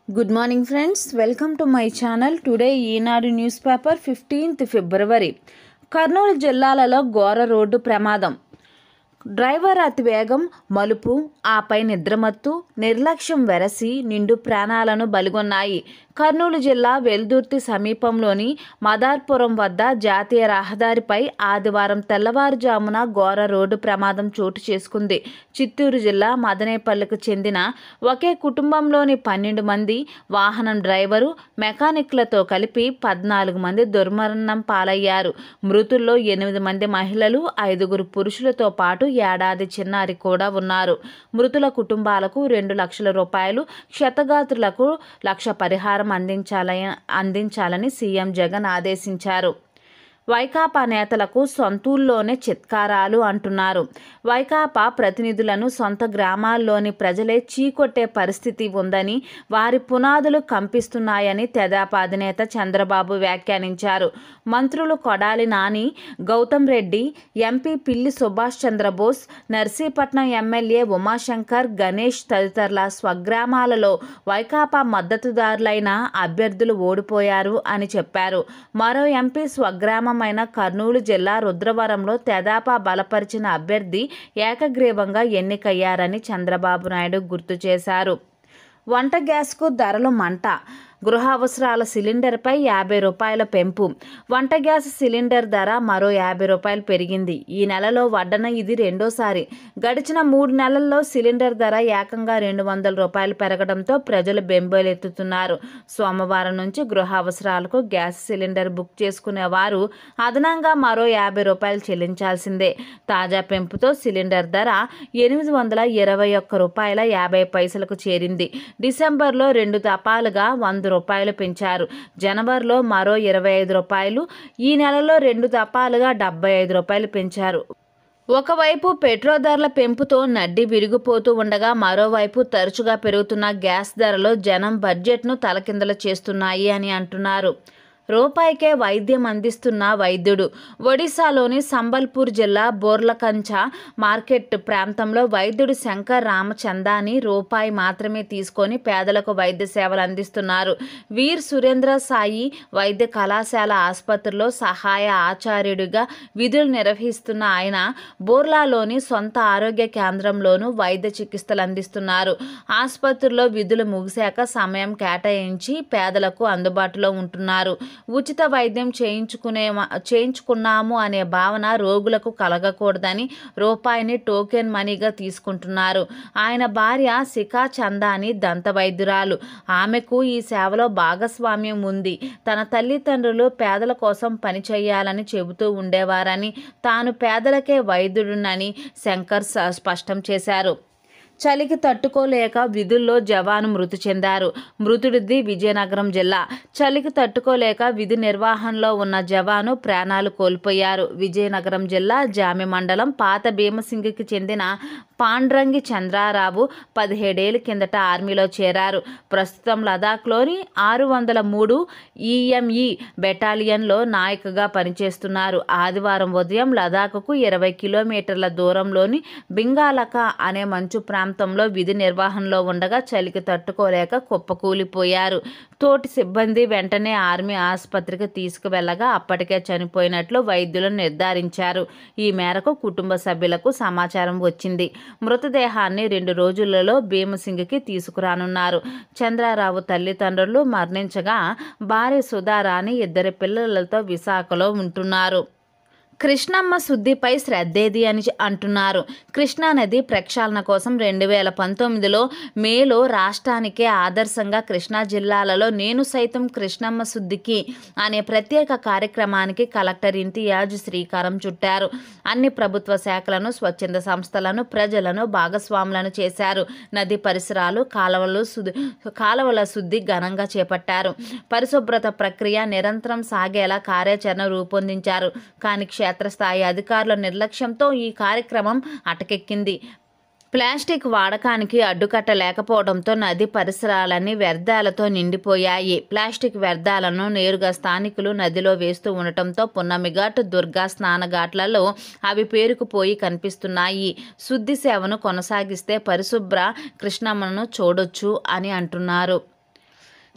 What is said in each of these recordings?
good morning friends welcome to my channel today Eenadu news paper fifteenth February Kurnool జిల్లాలలో ఘోర road ప్రమాదం driver అతివేగం మలుపు ఆపై నిద్రమత్తు నిర్లక్ష్యం వెరసి నిండు ప్రాణాలను బలిగొన్నాయి కర్నూలు జిల్లా వెల్దుర్తి సమీపంలోని మదార్పురం వద్ద జాతీయ రహదారిపై ఆదివారం తెల్లవారుజామున ఘోర రోడ్డు ప్రమాదం చోటు చేసుకుంది చిత్తూరు జిల్లా మదనేపల్లికి చెందిన ఒకే కుటుంబంలోని పన్నెండు మంది వాహనం డ్రైవరు మెకానిక్లతో కలిపి పద్నాలుగు మంది దుర్మరణం పాలయ్యారు మృతుల్లో ఎనిమిది మంది మహిళలు ఐదుగురు పురుషులతో పాటు ఏడాది చిన్నారి కూడా ఉన్నారు మృతుల కుటుంబాలకు రెండు లక్షల రూపాయలు క్షతగాత్రులకు లక్ష పరిహారం అందించాలని అందించాలని సీఎం జగన్ ఆదేశించారు వైకాపా నేతలకు సొంతూల్లోనే చిత్కారాలు అంటున్నారు వైకాపా ప్రతినిధులను సొంత గ్రామాల్లోని ప్రజలే చీకొట్టే పరిస్థితి ఉందని వారి పునాదులు కంపిస్తున్నాయని తెదాపా అధినేత చంద్రబాబు వ్యాఖ్యానించారు మంత్రులు కొడాలి నాని గౌతమ్ రెడ్డి ఎంపీ పిల్లి సుభాష్ చంద్రబోస్ నర్సీపట్నం ఎమ్మెల్యే ఉమాశంకర్ గణేష్ తదితరుల స్వగ్రామాలలో వైకాపా మద్దతుదారులైన అభ్యర్థులు ఓడిపోయారు అని చెప్పారు మరో ఎంపీ స్వగ్రామమైన కర్నూలు జిల్లా రుద్రవరంలో తెదాపా బలపరిచిన అభ్యర్థి ఏకగ్రీవంగా ఎన్నికయ్యారని చంద్రబాబు నాయుడు గుర్తు చేశారు వంట గ్యాస్కు ధరలు మంట గృహ అవసరాల సిలిండర్పై యాభై రూపాయల పెంపు వంట గ్యాస్ సిలిండర్ ధర మరో యాభై రూపాయలు పెరిగింది ఈ నెలలో వడ్డన ఇది రెండోసారి గడిచిన మూడు నెలల్లో సిలిండర్ ధర ఏకంగా రెండు వందల రూపాయలు పెరగడంతో ప్రజలు బెంబేలెత్తుతున్నారు సోమవారం నుంచి గృహ అవసరాలకు గ్యాస్ సిలిండర్ బుక్ చేసుకునే వారు అదనంగా మరో యాభై రూపాయలు చెల్లించాల్సిందే తాజా పెంపుతో సిలిండర్ ధర ఎనిమిది వందల ఇరవై ఒక్క రూపాయల యాభై పైసలకు చేరింది డిసెంబర్లో రెండు దపాలుగా వంద రూపాయలు పెంచారు జనవరిలో మరో ఇరవై ఐదు రూపాయలు ఈ నెలలో రెండు దపాలుగా డెబ్బై ఐదు రూపాయలు పెంచారు ఒకవైపు పెట్రోల్ ధరల పెంపుతో నడ్డి విరిగిపోతూ ఉండగా మరోవైపు తరచుగా పెరుగుతున్న గ్యాస్ ధరలు జనం బడ్జెట్ను తలకిందలు చేస్తున్నాయి అని అంటున్నారు రూపాయికే వైద్యం అందిస్తున్న వైద్యుడు ఒడిశాలోని సంబల్పూర్ జిల్లా బోర్లకంచ మార్కెట్ ప్రాంతంలో వైద్యుడు శంకర్ రామచందాని రూపాయి మాత్రమే తీసుకొని పేదలకు వైద్య సేవలు అందిస్తున్నారు వీర్ సురేంద్ర సాయి వైద్య కళాశాల ఆసుపత్రిలో సహాయ ఆచార్యుడిగా విధులు నిర్వహిస్తున్న ఆయన బోర్లాలోని సొంత ఆరోగ్య కేంద్రంలోనూ వైద్య చికిత్సలు అందిస్తున్నారు ఆసుపత్రిలో విధులు ముగిశాక సమయం కేటాయించి పేదలకు అందుబాటులో ఉంటున్నారు ఉచిత వైద్యం చేయించుకునే చేయించుకున్నాము అనే భావన రోగులకు కలగకూడదని రూపాయిని టోకెన్ మనీగా తీసుకుంటున్నారు ఆయన భార్య శిఖా చందాని దంత వైద్యురాలు ఆమెకు ఈ సేవలో భాగస్వామ్యం ఉంది తన తల్లిదండ్రులు పేదల కోసం పనిచేయాలని చెబుతూ ఉండేవారని తాను పేదలకే వైద్యుడునని శంకర్ స- స్పష్టం చేశారు చలికి తట్టుకోలేక విధుల్లో జవాను మృతి చెందారు మృతుడిది విజయనగరం జిల్లా చలికి తట్టుకోలేక విధి నిర్వహణలో ఉన్న జవాను ప్రాణాలు కోల్పోయారు విజయనగరం జిల్లా జామి మండలం పాత భీమసింగికి చెందిన పాండ్రంగి చంద్రారావు పదిహేడేళ్ల కిందట ఆర్మీలో చేరారు ప్రస్తుతం లదాఖ్లోని ఆరు వందల మూడు ఈఎంఈ బెటాలియన్లో నాయకుగా పనిచేస్తున్నారు ఆదివారం ఉదయం లదాఖ్కు ఇరవై కిలోమీటర్ల దూరంలోని బింగాలక అనే మంచు ప్రాంతంలో విధి నిర్వహణలో ఉండగా చలికి తట్టుకోలేక కుప్పకూలిపోయారు తోటి సిబ్బంది వెంటనే ఆర్మీ ఆసుపత్రికి తీసుకువెళ్లగా అప్పటికే చనిపోయినట్లు వైద్యులు నిర్ధారించారు ఈ మేరకు కుటుంబ సభ్యులకు సమాచారం వచ్చింది మృతదేహాన్ని రెండు రోజులలో భీమసింగికి తీసుకురానున్నారు చంద్రారావు తల్లిదండ్రులు మరణించగా భార్య సుధారాణి ఇద్దరి పిల్లలతో విశాఖలో ఉంటున్నారు కృష్ణమ్మ శుద్ధిపై శ్రద్ధేది అని అంటున్నారు కృష్ణా నది ప్రక్షాళన కోసం రెండు వేల పంతొమ్మిదిలో మేలో రాష్ట్రానికే ఆదర్శంగా కృష్ణా జిల్లాలలో నేను సైతం కృష్ణమ్మ శుద్ధికి అనే ప్రత్యేక కార్యక్రమానికి కలెక్టర్ ఇంతియాజ్ శ్రీకారం చుట్టారు అన్ని ప్రభుత్వ శాఖలను స్వచ్ఛంద సంస్థలను ప్రజలను భాగస్వాములను చేశారు నది పరిసరాలు కాలువలు శుద్ధి కాలువల శుద్ధి ఘనంగా చేపట్టారు పరిశుభ్రత ప్రక్రియ నిరంతరం సాగేలా కార్యాచరణ రూపొందించారు కానీ క్షేత్రస్థాయి అధికారుల నిర్లక్ష్యంతో ఈ కార్యక్రమం అటకెక్కింది ప్లాస్టిక్ వాడకానికి అడ్డుకట్ట లేకపోవడంతో నది పరిసరాలన్నీ వ్యర్థాలతో నిండిపోయాయి ప్లాస్టిక్ వ్యర్థాలను నేరుగా స్థానికులు నదిలో వేస్తూ ఉండటంతో పున్నమిఘాట్ దుర్గా స్నానఘాట్లలో అవి పేరుకుపోయి కనిపిస్తున్నాయి శుద్ధి సేవను కొనసాగిస్తే పరిశుభ్ర కృష్ణమ్మను చూడొచ్చు అని అంటున్నారు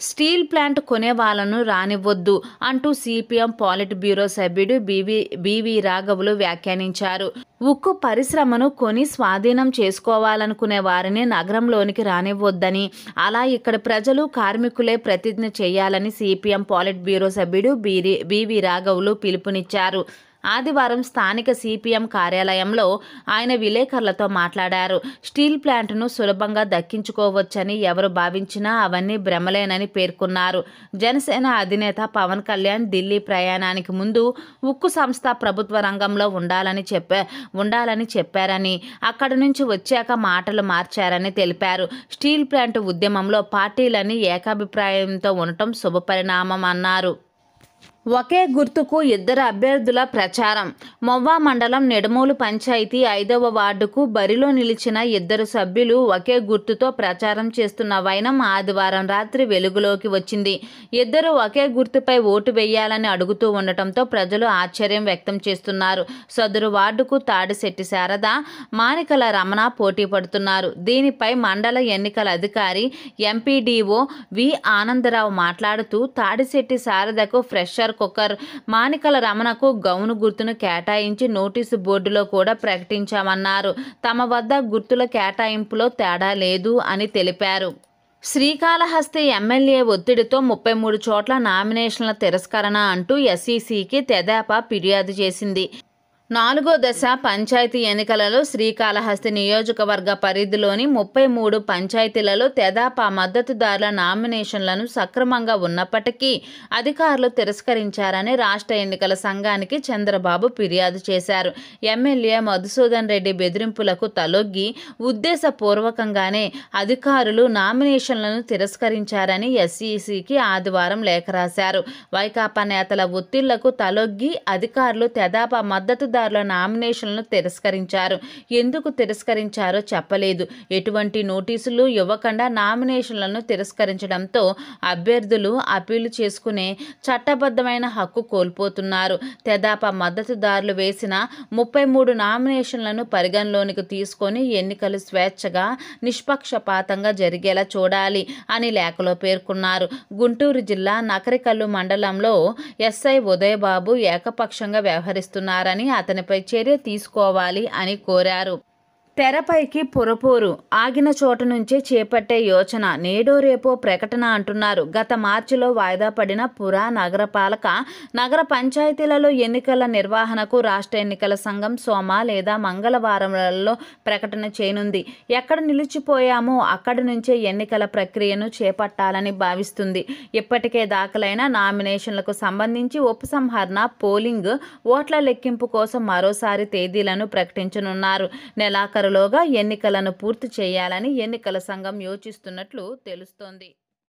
స్టీల్ ప్లాంట్ కొనే వాళ్ళను రానివ్వొద్దు అంటూ సిపిఎం పాలిట్ బ్యూరో సభ్యుడు బివి బివి రాఘవులు వ్యాఖ్యానించారు ఉక్కు పరిశ్రమను కొని స్వాధీనం చేసుకోవాలనుకునే వారిని నగరంలోనికి రానివ్వొద్దని అలా ఇక్కడ ప్రజలు కార్మికులే ప్రతిజ్ఞ చేయాలని సిపిఎం పాలిట్ బ్యూరో సభ్యుడు బిరి బివి రాఘవులు పిలుపునిచ్చారు ఆదివారం స్థానిక సిపిఎం కార్యాలయంలో ఆయన విలేకరులతో మాట్లాడారు స్టీల్ ప్లాంట్ను సులభంగా దక్కించుకోవచ్చని ఎవరు భావించినా అవన్నీ భ్రమలేనని పేర్కొన్నారు జనసేన అధినేత పవన్ కళ్యాణ్ ఢిల్లీ ప్రయాణానికి ముందు ఉక్కు సంస్థ ప్రభుత్వ రంగంలో ఉండాలని చెప్పా ఉండాలని చెప్పారని అక్కడి నుంచి వచ్చాక మాటలు మార్చారని తెలిపారు స్టీల్ ప్లాంట్ ఉద్యమంలో పార్టీలని ఏకాభిప్రాయంతో ఉండటం శుభపరిణామం అన్నారు ఒకే గుర్తుకు ఇద్దరు అభ్యర్థుల ప్రచారం మొవ్వా మండలం నెడమూలు పంచాయతీ ఐదవ వార్డుకు బరిలో నిలిచిన ఇద్దరు సభ్యులు ఒకే గుర్తుతో ప్రచారం చేస్తున్న వైనం ఆదివారం రాత్రి వెలుగులోకి వచ్చింది ఇద్దరు ఒకే గుర్తుపై ఓటు వేయాలని అడుగుతూ ఉండటంతో ప్రజలు ఆశ్చర్యం వ్యక్తం చేస్తున్నారు సదరు వార్డుకు తాడిశెట్టి శారద మానికల రమణ పోటీ పడుతున్నారు దీనిపై మండల ఎన్నికల అధికారి ఎంపీడీఓ వి ఆనందరావు మాట్లాడుతూ తాడిశెట్టి శారదకు ఫ్రెషర్ కుక్కర్ మానికల రమణకు గౌను గుర్తును కేటాయించి నోటీసు బోర్డులో కూడా ప్రకటించామన్నారు తమ వద్ద గుర్తుల కేటాయింపులో తేడా లేదు అని తెలిపారు శ్రీకాళహస్తి ఎమ్మెల్యే ఒత్తిడితో ముప్పై మూడు చోట్ల నామినేషన్ల తిరస్కరణ అంటూ ఎస్ఈసికి తెదేపా ఫిర్యాదు చేసింది నాలుగో దశ పంచాయతీ ఎన్నికలలో శ్రీకాళహస్తి నియోజకవర్గ పరిధిలోని ముప్పై మూడు పంచాయతీలలో తెదాపా మద్దతుదారుల నామినేషన్లను సక్రమంగా ఉన్నప్పటికీ అధికారులు తిరస్కరించారని రాష్ట్ర ఎన్నికల సంఘానికి చంద్రబాబు ఫిర్యాదు చేశారు ఎమ్మెల్యే మధుసూదన్ రెడ్డి బెదిరింపులకు తలొగ్గి ఉద్దేశపూర్వకంగానే అధికారులు నామినేషన్లను తిరస్కరించారని ఎస్ఈసికి ఆదివారం లేఖ రాశారు వైకాపా నేతల ఒత్తిళ్లకు తలొగ్గి అధికారులు తెదాపా మద్దతుదారుల నామినేషన్లను తిరస్కరించారు ఎందుకు తిరస్కరించారో చెప్పలేదు ఎటువంటి నోటీసులు ఇవ్వకుండా నామినేషన్లను తిరస్కరించడంతో అభ్యర్థులు అప్పీలు చేసుకునే చట్టబద్ధమైన హక్కు కోల్పోతున్నారు తెదాపా మద్దతుదారులు వేసిన ముప్పై మూడు నామినేషన్లను పరిగణలోనికి తీసుకొని ఎన్నికలు స్వేచ్ఛగా నిష్పక్షపాతంగా జరిగేలా చూడాలి అని లేఖలో పేర్కొన్నారు గుంటూరు జిల్లా నకరికల్లు మండలంలో ఎస్ఐ ఉదయబాబు ఏకపక్షంగా వ్యవహరిస్తున్నారని అతనిపై చర్య తీసుకోవాలి అని కోరారు తెరపైకి పురపోరు ఆగిన చోటు నుంచే చేపట్టే యోచన నేడో రేపో ప్రకటన అంటున్నారు గత మార్చిలో వాయిదా పడిన పురా నగరపాలక నగర పంచాయతీలలో ఎన్నికల నిర్వహణకు రాష్ట్ర ఎన్నికల సంఘం సోమ లేదా మంగళవారంలలో ప్రకటన చేయనుంది ఎక్కడ నిలిచిపోయామో అక్కడి నుంచే ఎన్నికల ప్రక్రియను చేపట్టాలని భావిస్తుంది ఇప్పటికే దాఖలైన నామినేషన్లకు సంబంధించి ఉపసంహరణ పోలింగ్ ఓట్ల లెక్కింపు కోసం మరోసారి తేదీలను ప్రకటించనున్నారు నెలాఖరు నెలాఖరులోగా ఎన్నికలను పూర్తి చేయాలని ఎన్నికల సంఘం యోచిస్తున్నట్లు తెలుస్తోంది